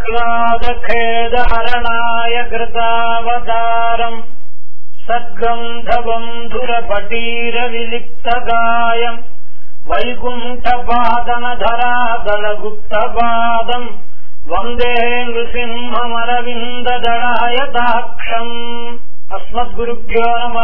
ప్రహ్లాదఖేదహరణాయ కృతావతారం సద్గంధబంధురపటీర విలిప్తగాయం వైకుంఠపాదనధరాదలగుప్తపాదం వందే నృసింహమరవిందదళాయతాక్షం అస్మద్గురుభ్యో నమ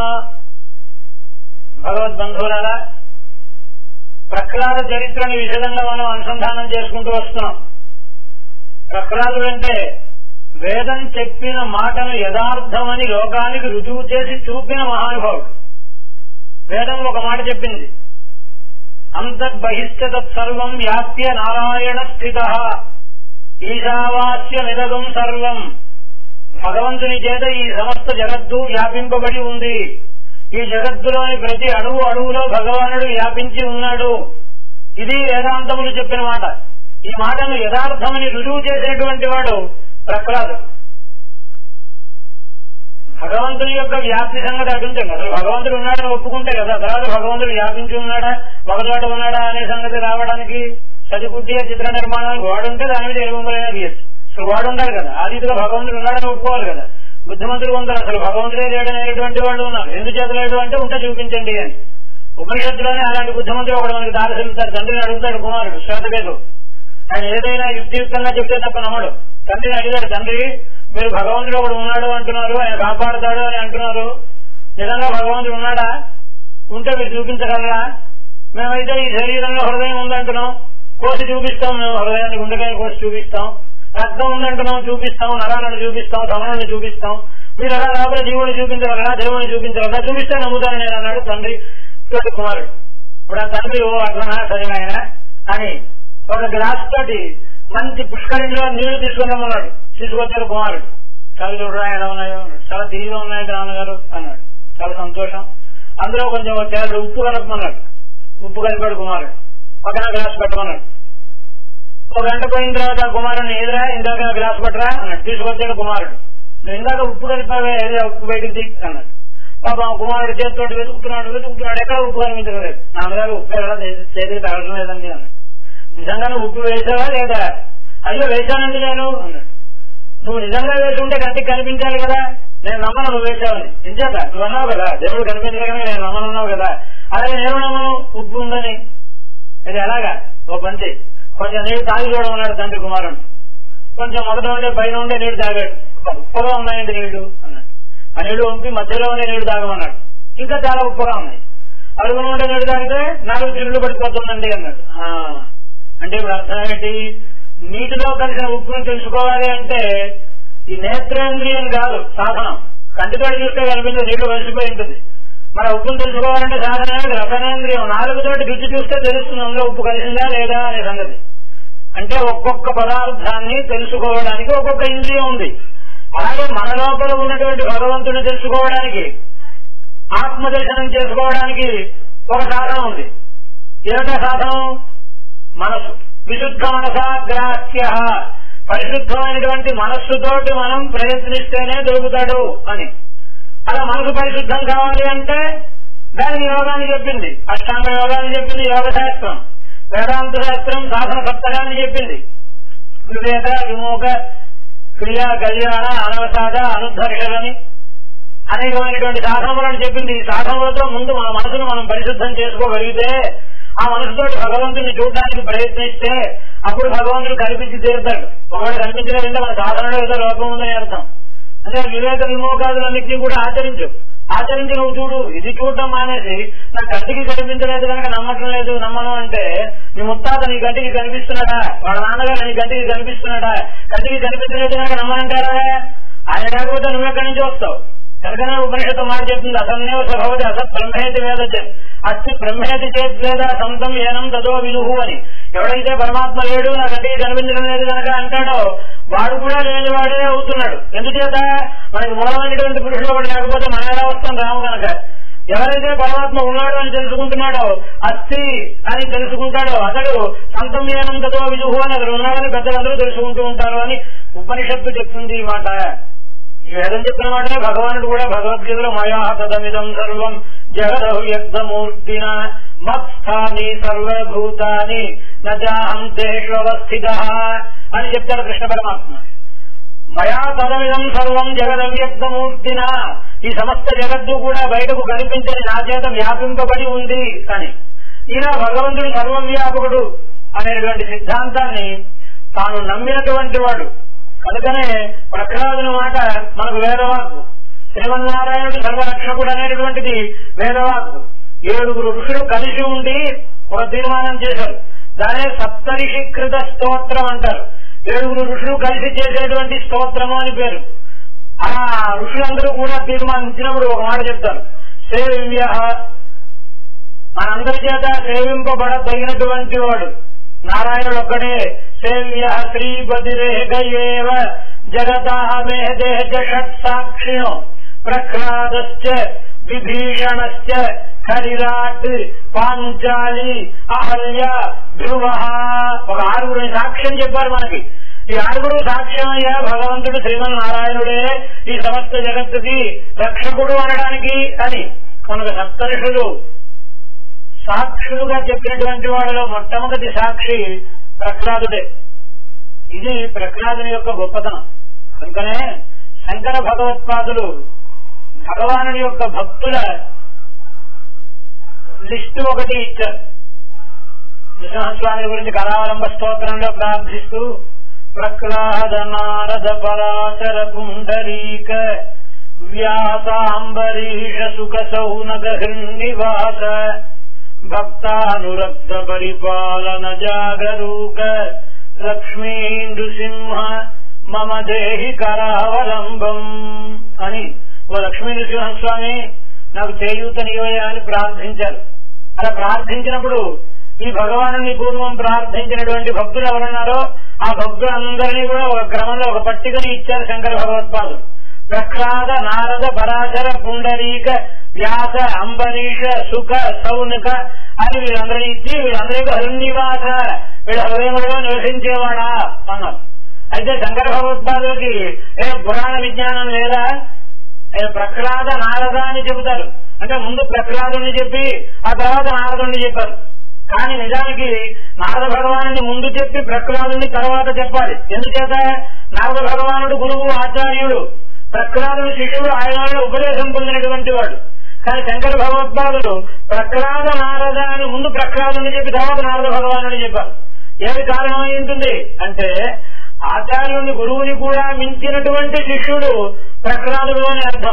భగవద్బంధువులారా ప్రహ్లాద చరిత్రని విషదంగా మనం అనుసంధానం చేసుకుంటూ వస్తున్నాం ప్రహ్లాదుడు అంటే వేదం చెప్పిన మాటను యథార్థమని లోకానికి రుజువు చేసి చూపిన మహానుభావుడు వేదం ఒక మాట చెప్పింది అంతర్బహిష్ట తత్సర్వం వ్యాప్య నారాయణ స్థిత ఈశావాస్య నిరగం సర్వం భగవంతుని చేత ఈ సమస్త జగత్తు వ్యాపింపబడి ఉంది ఈ జగత్తులోని ప్రతి అణువు అణువులో భగవానుడు వ్యాపించి ఉన్నాడు ఇది వేదాంతములు చెప్పిన మాట ఈ మాటను యథార్థమని రుజువు చేసినటువంటి వాడు ప్రహ్లాదు భగవంతుని యొక్క వ్యాప్తి సంగతి అటుంటుంది అసలు భగవంతుడు ఉన్నాడని ఒప్పుకుంటే కదా తర్వాత భగవంతుడు వ్యాపించి ఉన్నాడా ఒకచోట ఉన్నాడా అనే సంగతి రావడానికి సతిపుట్టి చిత్ర నిర్మాణానికి వాడుంటే దాని మీద ఎలుగుంగలైనా తీయచ్చు అసలు వాడు ఉండాలి కదా ఆదిగా భగవంతుడు ఉన్నాడని ఒప్పుకోవాలి కదా బుద్ధిమంతుడు ఉంటారు అసలు భగవంతుడే లేడనేటువంటి వాళ్ళు ఉన్నారు ఎందుకు చేతలేడు అంటే ఉంటే చూపించండి అని ఉపనిషత్తులోనే అలాంటి బుద్ధిమంతుడు ఒకడు మనకి దారి తెలుపుతాడు తండ్రిని అడుగుతాడు కుమారుడు శ్వేతకేతు ఆయన ఏదైనా యుక్తియుక్తంగా చెప్తే తప్ప నమ్మడు తండ్రిని అడిగాడు తండ్రి మీరు భగవంతుడు ఒకడు ఉన్నాడు అంటున్నారు ఆయన కాపాడుతాడు అని అంటున్నారు నిజంగా భగవంతుడు ఉన్నాడా ఉంటే మీరు చూపించగలరా మేమైతే ఈ శరీరంలో హృదయం ఉందంటున్నాం కోసి చూపిస్తాం మేము హృదయాన్ని గుండెకాయ కోసి చూపిస్తాం రక్తం ఉందంటున్నాం చూపిస్తాం నరాలను చూపిస్తాం సమలను చూపిస్తాం మీరు అలా లోపల జీవుని చూపించగలరా దేవుని చూపించగలరా చూపిస్తే నమ్ముతాను నేను అన్నాడు తండ్రి తోటి కుమారుడు ఇప్పుడు ఆ తండ్రి ఓ అట్లనా సరే ఆయన అని ఒక గ్లాస్ తోటి మంచి పుష్కరిణిలో నీళ్లు తీసుకున్నామన్నాడు తీసుకొచ్చాడు కుమారుడు చాలా చూడరా ఎలా ఉన్నాయో అన్నాడు. చాలా తీరుగా ఉన్నాయండి నాన్నగారు అన్నాడు చాలా సంతోషం అందులో కొంచెం తేడు ఉప్పు కలపమన్నాడు ఉప్పు కలిపాడు కుమారుడు పక్కన గ్లాస్ పెట్టమన్నాడు ఒక గంట పోయిన తర్వాత కుమారుని ఎదురా ఇందాక గ్లాస్ పట్టరా అన్నాడు తీసుకొచ్చాడు కుమారుడు నువ్వు ఇందాక ఉప్పు కలిపావే ఏదో ఉప్పు బయటికి దిగి అన్నాడు పాపం ఆ కుమారుడు చేతితో వెతుకుతున్నాడు వెతుకుతున్నాడు ఎక్కడ ఉప్పు కనిపించలేదు నాన్నగారు ఉప్పు ఎలా చేతికి తగలడం లేదండి అన్నాడు నిజంగానే ఉప్పు వేసావా లేదా అయ్యో వేశానండి నేను అన్నాడు నువ్వు నిజంగా వేసి ఉంటే కంటికి కనిపించాలి కదా నేను నమ్మను నువ్వు వేసావని ఇంచేత నువ్వు అన్నావు కదా దేవుడు కనిపించగానే నేను నమ్మనున్నావు కదా అలాగే నేను నమ్మను ఉప్పు ఉందని ఇది ఎలాగా ఓ పంచి కొంచెం నీళ్ళు తాగి చూడమన్నాడు తండ్రి కుమారుడు కొంచెం మొదట ఉండే పైన ఉండే నీళ్లు తాగాడు ఉప్పుగా ఉన్నాయండి నీళ్లు అన్నాడు ఆ నీళ్లు వంపి మధ్యలో ఉండే నీళ్లు తాగమన్నాడు ఇంకా చాలా ఉప్పుగా ఉన్నాయి అడుగున ఉండే నీళ్లు తాగితే నాలుగు తిరుగులు పడిపోతుందండి అన్నాడు ఆ, అంటే ఇప్పుడు అర్థం ఏంటి నీటిలో కలిసిన ఉప్పును తెలుసుకోవాలి అంటే ఈ నేత్రేంద్రియం కాదు సాధనం కంటితో చూస్తే కనిపించే నీళ్లు కలిసిపోయి ఉంటుంది మన ఉప్పును తెలుసుకోవాలంటే సాధన ఏమిటి? రసనేంద్రియం నాలుగుతోటి రుచి చూస్తే తెలుస్తుంది అందులో ఉప్పు కలిసిందా లేదా అనే సంగతి అంటే ఒక్కొక్క పదార్థాన్ని తెలుసుకోవడానికి ఒక్కొక్క ఇంద్రియం ఉంది అలాగే మన లోపల ఉన్నటువంటి భగవంతుని తెలుసుకోవడానికి ఆత్మ దర్శనం చేసుకోవడానికి ఒక సాధనం ఉంది ఏమిటా సాధనం మనసు విశుద్ధ మనసాగ్రాహ్య పరిశుద్ధమైనటువంటి మనస్సుతోటి మనం ప్రయత్నిస్తేనే దొరుకుతాడు అని అలా మనసు పరిశుద్ధం కావాలి అంటే దానికి యోగాన్ని చెప్పింది అష్టాంగ యోగాన్ని చెప్పింది యోగ శాస్త్రం వేదాంత శాస్త్రం సాధన సప్తగాన్ని చెప్పింది వివేక విమోక క్రియా కళ్యాణ అనవసాద అనుధర్షలని అనేకమైనటువంటి సాధనములను చెప్పింది ఈ సాధనలతో ముందు మన మనసును మనం పరిశుద్ధం చేసుకోగలిగితే ఆ మనసుతో భగవంతుని చూడడానికి ప్రయత్నిస్తే అప్పుడు భగవంతుడు కనిపించి తీరుతాడు ఒకవేళ కనిపించలేదంటే మన సాధనలో ఏదో లోపం ఉందని అర్థం అంటే వివేక విమోకాదులన్నింటినీ కూడా ఆచరించు ఆచరించి నువ్వు చూడు ఇది చూడటం మానేసి నా కంటికి కనిపించలేదు కనుక నమ్మటం లేదు నమ్మను అంటే నీ ముత్తాత నీ కంటికి కనిపిస్తున్నాడా వాళ్ళ నాన్నగారు నీ కంటికి కనిపిస్తున్నాడా కంటికి కనిపించలేదు కనుక నమ్మనంటారా ఆయన లేకపోతే నువ్వెక్కడి నుంచి వస్తావు కనుకనే ఉపనిషత్తు మాట చెప్తుంది అసన్నేవ స్వభవతి అసత్ బ్రహ్మేతి వేద అస్తి బ్రహ్మేతి చేత్ వేద సంతం ఏనం తదో విలుహు అని ఎవడైతే పరమాత్మ లేడు నా కంటికి కనిపించడం లేదు కనుక అంటాడో వాడు కూడా లేని వాడే అవుతున్నాడు ఎందుచేత మనకి మూలమైనటువంటి పురుషుడు ఒకటి లేకపోతే మన ఎలా వస్తాం రాము కనుక ఎవరైతే పరమాత్మ ఉన్నాడు అని తెలుసుకుంటున్నాడో అస్థి అని తెలుసుకుంటాడో అతడు సంతమ్యానం తదో విజుహు అని అతడు ఉన్నాడని పెద్దలందరూ తెలుసుకుంటూ ఉంటారు అని ఉపనిషత్తు చెప్తుంది ఈ మాట ఈ వేదం చెప్పిన మాటనే భగవానుడు కూడా భగవద్గీతలో మయా తదమిదం సర్వం జగదవ్యక్తమూర్తిన మత్స్థాని సర్వభూతాని నజాహం దేశవస్థిత అని చెప్తాడు కృష్ణ పరమాత్మ మయా తదమిదం సర్వం జగదవ్యక్తమూర్తిన ఈ సమస్త జగత్తు కూడా బయటకు కనిపించని నా చేత వ్యాపింపబడి ఉంది అని ఈయన భగవంతుడు సర్వవ్యాపకుడు అనేటువంటి సిద్ధాంతాన్ని తాను నమ్మినటువంటి వాడు కనుకనే ప్రహ్లాదుని మాట మనకు వేదవాక్కు శ్రీమన్నారాయణుడు సర్వరక్షకుడు అనేటువంటిది వేదవాక్కు ఏడుగురు ఋషులు కలిసి ఉండి ఒక తీర్మానం చేశారు దానే సప్తరిషికృత స్తోత్రం అంటారు ఏడుగురు ఋషులు కలిసి చేసేటువంటి స్తోత్రము అని పేరు ఆ ఋషులందరూ కూడా తీర్మానించినప్పుడు ఒక మాట చెప్తారు సేవ్య మనందరి చేత సేవింపబడ తగినటువంటి వాడు నారాయణుడు ఒక్కడే సేవ్య శ్రీపతిరేహేవ జగతామేదే షట్ సాక్షిణో ప్రహ్లాదశ్చ విభీషణశ్చ హరిరాట్ పాంచాలి అహల్య ధ్రువ ఒక ఆరుగురు సాక్ష్యం చెప్పారు మనకి ఈ ఆరుగురు సాక్ష్యమయ్యా భగవంతుడు శ్రీమన్నారాయణుడే ఈ సమస్త జగత్తుకి రక్షకుడు అనడానికి అని మనకు సప్తరుషులు సాక్షులుగా చెప్పినటువంటి వాళ్ళలో మొట్టమొదటి సాక్షి ప్రహ్లాదుడే ఇది ప్రహ్లాదుని యొక్క గొప్పతనం కనుకనే శంకర భగవత్పాదులు భగవానుడి యొక్క భక్తుల లిస్టు ఒకటి ఇచ్చారు నృసింహస్వామి గురించి కళావలంబ స్తోత్రంలో ప్రార్థిస్తూ ప్రహ్లాద నారద పరాశర పుండరీక వ్యాసాంబరీష సుఖ సౌనక హృన్నివాస భక్తానురక్త పరిపాలన జాగరూక లక్ష్మీ నృసింహ మమ దేహి కరావలంబం అని ఓ లక్ష్మీ నృసింహస్వామి నాకు చేయూతనివయ్యా అని ప్రార్థించారు అలా ప్రార్థించినప్పుడు ఈ భగవాను పూర్వం ప్రార్థించినటువంటి భక్తులు ఎవరున్నారో ఆ భక్తులందరినీ కూడా ఒక క్రమంలో ఒక పట్టికని ఇచ్చారు శంకర భగవత్పాదులు ప్రఖ్లాద నారద పరాశర పుండరీక వ్యాస అంబరీష సుఖ సౌనక అని వీళ్ళందరినీ ఇచ్చి వీళ్ళందరికీ హరుణివాస వీళ్ళ హృదయంలో నివసించేవాడా అన్నారు అయితే శంకర భగవత్పాదులకి ఏ పురాణ విజ్ఞానం లేదా ఆయన ప్రహ్లాద నారద అని చెబుతారు అంటే ముందు ప్రహ్లాదుని చెప్పి ఆ తర్వాత నారదుని చెప్పారు కానీ నిజానికి నారద భగవానుని ముందు చెప్పి ప్రహ్లాదుని తర్వాత చెప్పాలి ఎందుచేత నారద భగవానుడు గురువు ఆచార్యుడు ప్రహ్లాదుని శిష్యుడు ఆయన వల్ల ఉపదేశం పొందినటువంటి వాడు కానీ శంకర భగవత్పాదులు ప్రహ్లాద నారద అని ముందు ప్రహ్లాదుని చెప్పి తర్వాత నారద భగవానుని చెప్పారు ఏమి కారణం అయి ఉంటుంది అంటే ఆచార్యుని గురువుని కూడా మించినటువంటి శిష్యుడు ప్రహ్లాదుడు అని అర్థం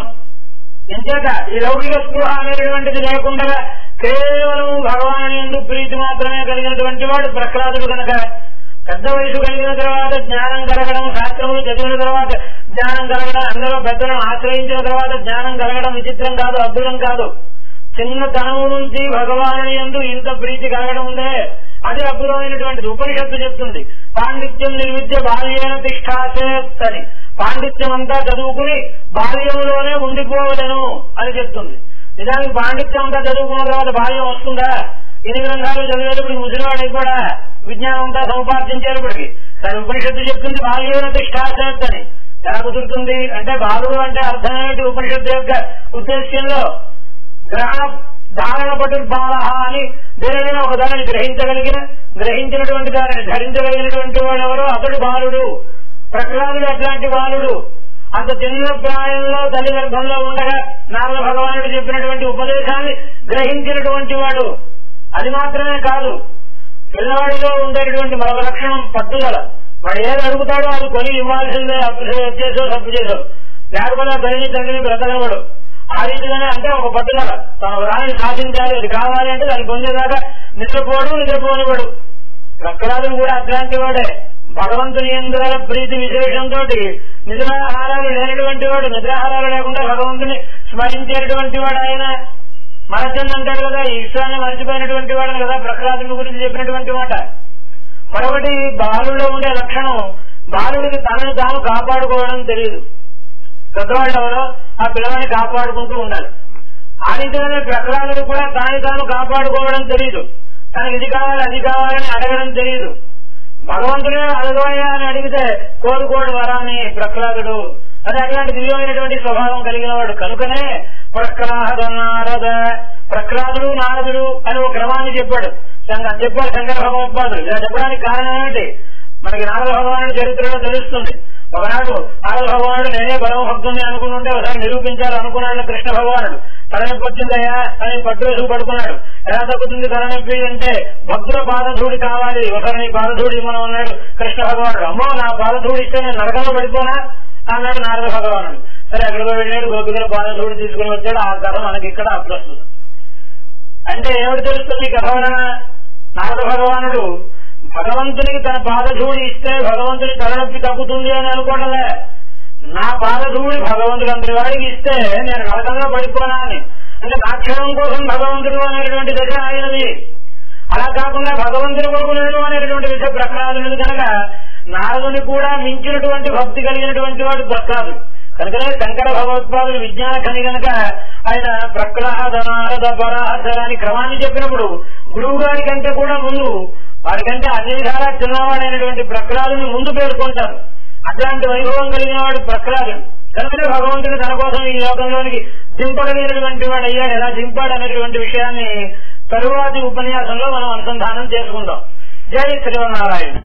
ఎంచేత ఈ లౌకిక స్పృహ అనేటువంటిది లేకుండా కేవలం భగవాను ఎందు ప్రీతి మాత్రమే కలిగినటువంటి వాడు ప్రహ్లాదుడు కనుక పెద్ద వయసు కలిగిన తర్వాత జ్ఞానం కలగడం శాస్త్రములు చదివిన తర్వాత జ్ఞానం కలగడం అందరూ పెద్దలను ఆశ్రయించిన తర్వాత జ్ఞానం కలగడం విచిత్రం కాదు అద్భుతం కాదు చిన్నతనం నుంచి భగవాను ఎందు ఇంత ప్రీతి కలగడం ఉందే అది అద్భుతమైనటువంటిది ఉపనిషత్తు చెప్తుంది పాండిత్యం నిర్విద్య బాల్యేన తిష్టాసేత్ అని పాండిత్యం అంతా చదువుకుని బాల్యంలోనే ఉండిపోవలను అని చెప్తుంది నిజానికి పాండిత్యం అంతా చదువుకున్న తర్వాత బాల్యం వస్తుందా ఎన్ని గ్రంథాలు చదివేటప్పుడు ముసలివాడు అయిపోడా విజ్ఞానం అంతా సముపార్జించేటప్పటికి కానీ ఉపనిషత్తు చెప్తుంది బాల్యేన తిష్టాసేత్ అని ఎలా కుదురుతుంది అంటే బాలుడు అంటే అర్థమేమిటి ఉపనిషత్తు యొక్క ఉద్దేశ్యంలో గ్రహణ ధారణ పటు బాల అని దేనినైనా ఒక దానిని గ్రహించగలిగిన గ్రహించినటువంటి దానిని ధరించగలిగినటువంటి వాడు ఎవరో అతడు బాలుడు ప్రహ్లాదుడు అట్లాంటి బాలుడు అంత చిన్న ప్రాయంలో తల్లి గర్భంలో ఉండగా నారద భగవానుడు చెప్పినటువంటి ఉపదేశాన్ని గ్రహించినటువంటి వాడు అది మాత్రమే కాదు పిల్లవాడిలో ఉండేటువంటి మరొక లక్షణం పట్టుదల వాడు ఏది అడుగుతాడో అది కొని ఇవ్వాల్సిందే అప్పు చేసో తప్పు చేసో లేకపోతే ఆ తల్లిని తండ్రిని బ్రతకనివాడు ఆ రీతిగానే అంటే ఒక పట్టుదల తన దానిని సాధించాలి అది కావాలి అంటే దాన్ని పొందేదాకా నిద్రపోవడం నిద్రపోనివాడు ప్రహ్లాదుడు కూడా అట్లాంటి వాడే భగవంతుని ఎందుగల ప్రీతి విశేషంతో నిద్రాహారాలు లేనటువంటి వాడు నిద్రాహారాలు లేకుండా భగవంతుని స్మరించేటటువంటి వాడు ఆయన మరచండి అంటారు కదా ఈ విశ్వాన్ని మర్చిపోయినటువంటి వాడు కదా ప్రహ్లాదుని గురించి చెప్పినటువంటి మాట మరొకటి బాలులో ఉండే లక్షణం బాలుడికి తనను తాను కాపాడుకోవడం తెలియదు పెద్దవాళ్ళు ఎవరో ఆ పిల్లవాడిని కాపాడుకుంటూ ఉండాలి ఆ రీతిగానే ప్రహ్లాదుడు కూడా తాను తాను కాపాడుకోవడం తెలియదు తనకి ఇది కావాలి అది కావాలని అడగడం తెలియదు భగవంతుడే అడగవయ్యా అని అడిగితే కోరుకోడు వరాన్ని ప్రహ్లాదుడు అది అట్లాంటి దివ్యమైనటువంటి స్వభావం కలిగిన వాడు కనుకనే ప్రహ్లాద నారద ప్రహ్లాదుడు నారదుడు అని ఒక క్రమాన్ని చెప్పాడు శంకర్ చెప్పారు శంకర భగవత్పాదులు ఇలా చెప్పడానికి కారణం ఏమిటి మనకి నారద భగవానుడి చరిత్రలో తెలుస్తుంది ఒకనాడు నారద భగవానుడు నేనే బలవ భక్తుని అనుకుంటుంటే ఒకసారి నిరూపించాలి అనుకున్నాడు కృష్ణ భగవానుడు తలనొప్పి వచ్చిందయ్యా అని పట్టు వేసుకు పడుకున్నాడు ఎలా తగ్గుతుంది తలనొప్పి అంటే భక్తుల పాదధూడి కావాలి ఒకరు నీ పాదధూడి మనం అన్నాడు కృష్ణ భగవానుడు అమ్మో నా పాదధూడి ఇస్తే నేను నరకంలో పడిపోనా అన్నాడు నారద భగవానుడు సరే అక్కడికి వెళ్ళాడు గోపికల పాదధూడి తీసుకుని వచ్చాడు ఆ కథ మనకి ఇక్కడ అప్రస్తుతం అంటే ఏమిటి తెలుస్తుంది ఈ కథ వలన నారద భగవానుడు భగవంతునికి తన పాదధూడి ఇస్తే భగవంతుని తలనొప్పి తగ్గుతుంది అని అనుకోవడలే నా పాదధూడి భగవంతుడు అంతటి వాడికి ఇస్తే నేను నరకంగా పడిపోనా అని అంటే నా క్షణం కోసం భగవంతుడు అనేటువంటి దశ అయినది అలా కాకుండా భగవంతుని కొరకు నేను అనేటువంటి విషయ ప్రహ్లాదుని కనుక నారదుని కూడా మించినటువంటి భక్తి కలిగినటువంటి వాడు ప్రహ్లాదు కనుకనే శంకర భగవత్పాదులు విజ్ఞాన ఖని కనుక ఆయన ప్రహ్లాద నారద పరాహర అని క్రమాన్ని చెప్పినప్పుడు గురువు గారి కంటే కూడా ముందు వారికంటే అన్ని విధాలా చిన్నవాడైనటువంటి ప్రహ్లాదుని ముందు పేర్కొంటారు అట్లాంటి వైభవం కలిగిన వాడు ప్రహ్లాదుడు కనుకనే భగవంతుడు తన కోసం ఈ లోకంలోనికి దింపగలిగినటువంటి వాడు అయ్యాడు ఎలా దింపాడు అనేటువంటి విషయాన్ని తరువాతి ఉపన్యాసంలో మనం అనుసంధానం చేసుకుందాం జై శ్రీవనారాయణ